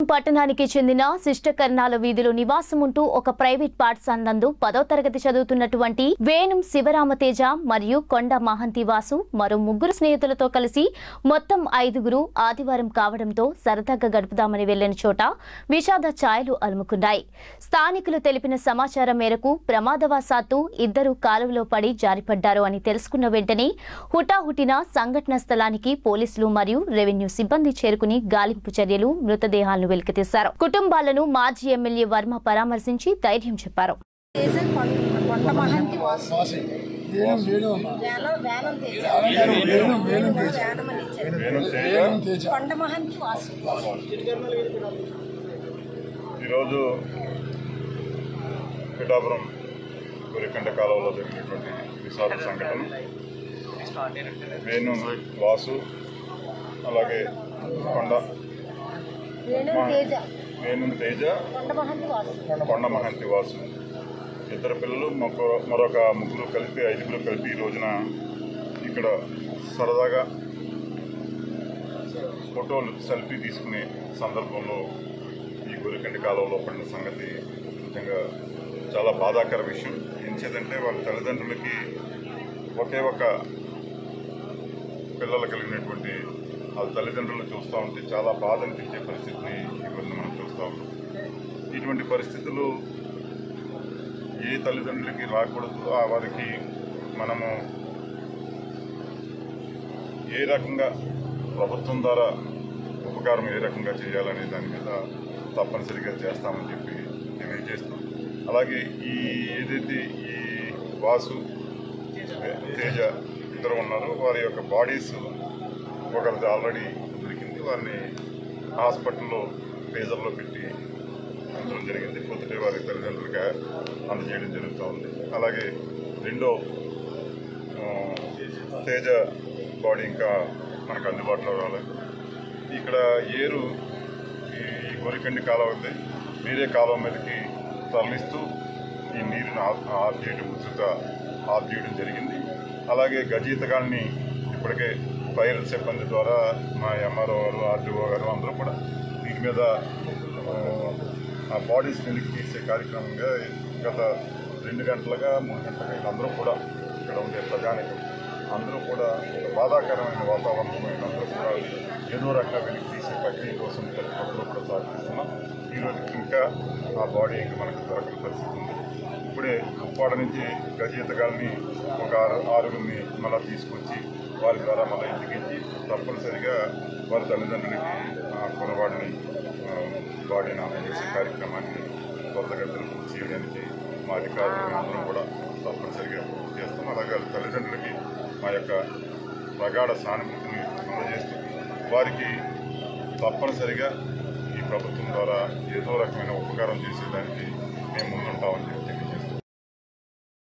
పట్టణానికి చెందిన శిష్టకర్ణాల వీధిలో నివాసం ఉంటూ ఒక ప్రైవేట్ పాఠశాల నందు పదో తరగతి చదువుతున్నటువంటి వేణుం శివరామతేజ మరియు కొండ మహంతి వాసు మరో ముగ్గురు స్నేహితులతో కలిసి మొత్తం ఐదుగురు ఆదివారం కావడంతో సరదాగా గడుపుదామని వెళ్లిన చోట విషాద ఛాయలు అలుముకున్నాయి స్థానికులు తెలిపిన సమాచారం మేరకు ప్రమాదవశాత్తు ఇద్దరు కాలువలో పడి జారిపడ్డారు అని తెలుసుకున్న వెంటనే హుటాహుటిన సంఘటన స్థలానికి పోలీసులు మరియు రెవెన్యూ సిబ్బంది చేరుకుని గాలింపు చర్యలు మృతదేహాలను వెలికితీశారు కుటుంబాలను మాజీ ఎమ్మెల్యే వర్మ పరామర్శించి ధైర్యం చెప్పారు తేజ కొండ కొండ మహంతి వాసు వేణం వేణు అన్న. వేలం వేలం తేజ వేణు వేణు తేజ. వేలమని ఇచ్చారు వేణం తేజ కొండ మహంతి వాసు ఈరోజు పిఠాపురం గురికండ కాలంలో జరిగినటువంటి విషాద సంఘటన వేణు వాసు అలాగే కొండ వేణు తేజ వేణు తేజ కొండ మహంతి వాసు కొండ మహంతి వాసు ఇద్దరు పిల్లలు మరొక మరొక ముగ్గురు కలిపి ఐదుగురు కలిపి ఈ రోజున ఇక్కడ సరదాగా ఫోటోలు సెల్ఫీ తీసుకునే సందర్భంలో ఈ గోరికంటి కాలంలో పడిన సంగతి నిజంగా చాలా బాధాకర విషయం ఎంచేదంటే వాళ్ళ తల్లిదండ్రులకి ఒకే ఒక పిల్లలు కలిగినటువంటి వాళ్ళ తల్లిదండ్రులను చూస్తూ ఉంటే చాలా బాధ అనిపించే పరిస్థితిని ఇవన్నీ మనం చూస్తూ ఉన్నాం ఇటువంటి పరిస్థితులు ఏ తల్లిదండ్రులకి రాకూడదు ఆ వారికి మనము ఏ రకంగా ప్రభుత్వం ద్వారా ఉపకారం ఏ రకంగా చేయాలనే దాని మీద తప్పనిసరిగా చేస్తామని చెప్పి తెలియజేస్తూ అలాగే ఈ ఏదైతే ఈ వాసు తేజ ఇద్దరు ఉన్నారో వారి యొక్క బాడీస్ ఒకరిది ఆల్రెడీ దొరికింది వారిని హాస్పిటల్లో ఫేజర్లో పెట్టి ఉంచడం జరిగింది పొద్దుటే వారి తల్లిదండ్రులుగా అందజేయడం జరుగుతూ ఉంది అలాగే రెండో ఆ, తేజ బాడీ ఇంకా మనకు అందుబాటులో రాలేదు ఇక్కడ ఏరు ఈ గోరికండి కాలువ ఉంది వేరే కాలువ మీదకి తరలిస్తూ ఈ నీరుని ఆఫ్ ఆఫ్ చేయడం ఉచిత ఆఫ్ చేయడం జరిగింది అలాగే గజీతగాల్ని ఇప్పటికే ఫైర్ సిబ్బంది ద్వారా మా ఎంఆర్ఓ గారు ఆర్టీఓ గారు అందరూ కూడా దీని మీద ఆ, ఆ బాడీస్ వెలికి తీసే కార్యక్రమంగా గత రెండు గంటలుగా మూడు గంటలుగా వీళ్ళందరూ కూడా ఇక్కడ ఉండే ప్రజానికం అందరూ కూడా ఒక బాధాకరమైన వాతావరణంలో వీళ్ళందరూ కూడా ఏదో రకంగా వెలికి తీసే ప్రక్రియ కోసం ప్రతి ఒక్కరూ కూడా సాధిస్తున్నాం ఈరోజు ఇంకా ఆ బాడీ ఇంకా మనకు దొరకని పరిస్థితి ఉంది ఇప్పుడే ఉప్పాడ నుంచి గజీతగాల్ని ఒక ఆరు ఆరుగురిని మళ్ళీ తీసుకొచ్చి వారి ద్వారా మళ్ళీ ఇంటికించి తప్పనిసరిగా వారి తల్లిదండ్రులకి ఆ కొనవాడిని ఆ, బాడీని అందజేసే కార్యక్రమాన్ని కొత్తగడ్డలు పూర్తి చేయడానికి మా అధికారులు అందరం కూడా తప్పనిసరిగా పూర్తి చేస్తాం అలాగే వాళ్ళ తల్లిదండ్రులకి మా యొక్క ప్రగాఢ సానుభూతిని అందజేస్తూ వారికి తప్పనిసరిగా ఈ ప్రభుత్వం ద్వారా ఏదో రకమైన ఉపకారం చేసేదానికి మేము ముందుంటామని చెప్పి తెలియజేస్తున్నాం.